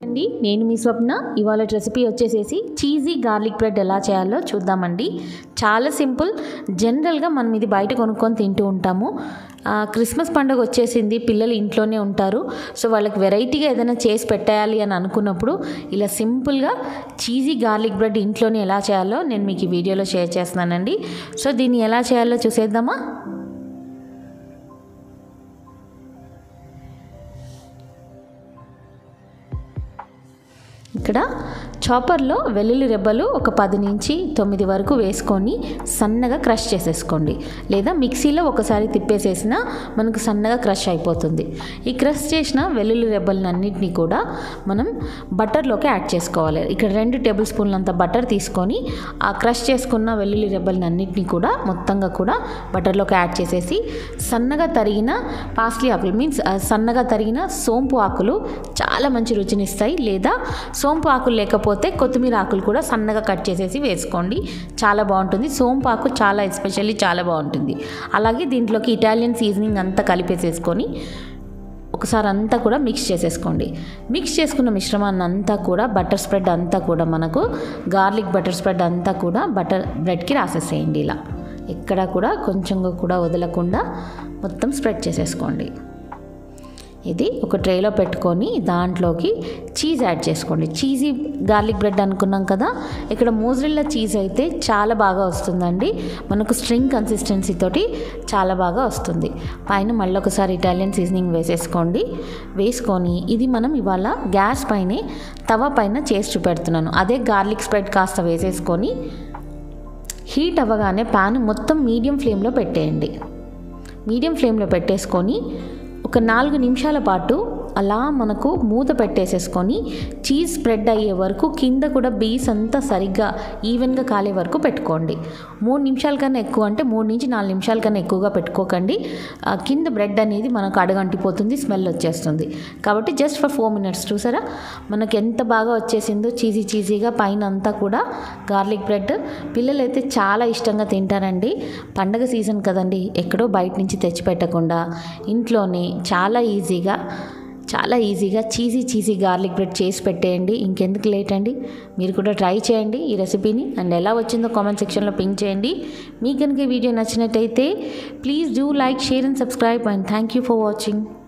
అండి నేను మీ స్వప్న ఇవాళ రెసిపీ వచ్చేసేసి చీజీ గార్లిక్ బ్రెడ్ ఎలా చేయాలో చూద్దామండి చాలా సింపుల్ జనరల్గా మనం ఇది బయట కొనుక్కొని తింటూ ఉంటాము ఆ, క్రిస్మస్ పండుగ వచ్చేసింది పిల్లలు ఇంట్లోనే ఉంటారు సో వాళ్ళకి వెరైటీగా ఏదైనా చేసి పెట్టేయాలి అని అనుకున్నప్పుడు ఇలా సింపుల్గా చీజీ గార్లిక్ బ్రెడ్ ఇంట్లోనే ఎలా చేయాలో నేను మీకు ఈ వీడియోలో షేర్ చేస్తున్నానండి సో దీన్ని ఎలా చేయాలో చూసేద్దామా ఇక్కడ చాపర్లో వెల్లుల్లి రెబ్బలు ఒక పది నుంచి తొమ్మిది వరకు వేసుకొని సన్నగా క్రష్ చేసేసుకోండి లేదా మిక్సీలో ఒకసారి తిప్పేసేసినా మనకు సన్నగా క్రష్ అయిపోతుంది ఈ క్రష్ చేసిన వెల్లుల్లి రెబ్బలన్నింటినీ కూడా మనం బటర్లోకి యాడ్ చేసుకోవాలి ఇక్కడ రెండు టేబుల్ స్పూన్లంత బటర్ తీసుకొని ఆ క్రష్ చేసుకున్న వెల్లుల్లి రెబ్బలన్నింటినీ కూడా మొత్తంగా కూడా బటర్లోకి యాడ్ చేసేసి సన్నగా తరిగిన పాస్లీ ఆకులు మీన్స్ సన్నగా తరిగిన సోంపు ఆకులు చాలా మంచి రుచినిస్తాయి లేదా సోంపు ఆకులు లేకపోతే కొత్తిమీర ఆకులు కూడా సన్నగా కట్ చేసేసి వేసుకోండి చాలా బాగుంటుంది సోంపు ఆకు చాలా ఎస్పెషల్లీ చాలా బాగుంటుంది అలాగే దీంట్లోకి ఇటాలియన్ సీజనింగ్ అంతా కలిపేసేసుకొని ఒకసారి అంతా కూడా మిక్స్ చేసేసుకోండి మిక్స్ చేసుకున్న మిశ్రమాన్ని అంతా కూడా బటర్ స్ప్రెడ్ అంతా కూడా మనకు గార్లిక్ బటర్ స్ప్రెడ్ అంతా కూడా బటర్ బ్రెడ్కి రాసేసేయండి ఇలా ఎక్కడ కూడా కొంచెం కూడా వదలకుండా మొత్తం స్ప్రెడ్ చేసేసుకోండి ఇది ఒక ట్రేలో పెట్టుకొని దాంట్లోకి చీజ్ యాడ్ చేసుకోండి చీజీ గార్లిక్ బ్రెడ్ అనుకున్నాం కదా ఇక్కడ మోజరిల్లా చీజ్ అయితే చాలా బాగా వస్తుందండి మనకు స్ట్రింగ్ కన్సిస్టెన్సీ తోటి చాలా బాగా వస్తుంది పైన మళ్ళీ ఒకసారి ఇటాలియన్ సీజనింగ్ వేసేసుకోండి వేసుకొని ఇది మనం ఇవాళ గ్యాస్ పైనే తవ పైన చేసి చూపెడుతున్నాను అదే గార్లిక్ స్ప్రెడ్ కాస్త వేసేసుకొని హీట్ అవ్వగానే ప్యాన్ మొత్తం మీడియం ఫ్లేమ్లో పెట్టేయండి మీడియం ఫ్లేమ్లో పెట్టేసుకొని ఒక నాలుగు నిమిషాల పాటు అలా మనకు మూత పెట్టేసేసుకొని చీజ్ స్ప్రెడ్ అయ్యే వరకు కింద కూడా బీస్ అంతా సరిగ్గా ఈవెన్గా కాలే వరకు పెట్టుకోండి మూడు నిమిషాల కన్నా ఎక్కువ అంటే మూడు నుంచి నాలుగు నిమిషాల కన్నా ఎక్కువగా పెట్టుకోకండి ఆ కింద బ్రెడ్ అనేది మనకు అడగంటిపోతుంది స్మెల్ వచ్చేస్తుంది కాబట్టి జస్ట్ ఫర్ ఫోర్ మినిట్స్ చూసారా మనకు ఎంత బాగా వచ్చేసిందో చీజీ చీజీగా పైన అంతా కూడా గార్లిక్ బ్రెడ్ పిల్లలు అయితే చాలా ఇష్టంగా తింటారండి పండగ సీజన్ కదండి ఎక్కడో బయట నుంచి తెచ్చి పెట్టకుండా ఇంట్లోనే చాలా ఈజీగా చాలా ఈజీగా చీజీ చీజీ గార్లిక్ బ్రెడ్ చేసి పెట్టేయండి ఇంకెందుకు లేట్ అండి మీరు కూడా ట్రై చేయండి ఈ రెసిపీని అండ్ ఎలా వచ్చిందో కామెంట్ సెక్షన్లో పింక్ చేయండి మీకు కనుక ఈ వీడియో నచ్చినట్టయితే please do like share and subscribe and thank you for watching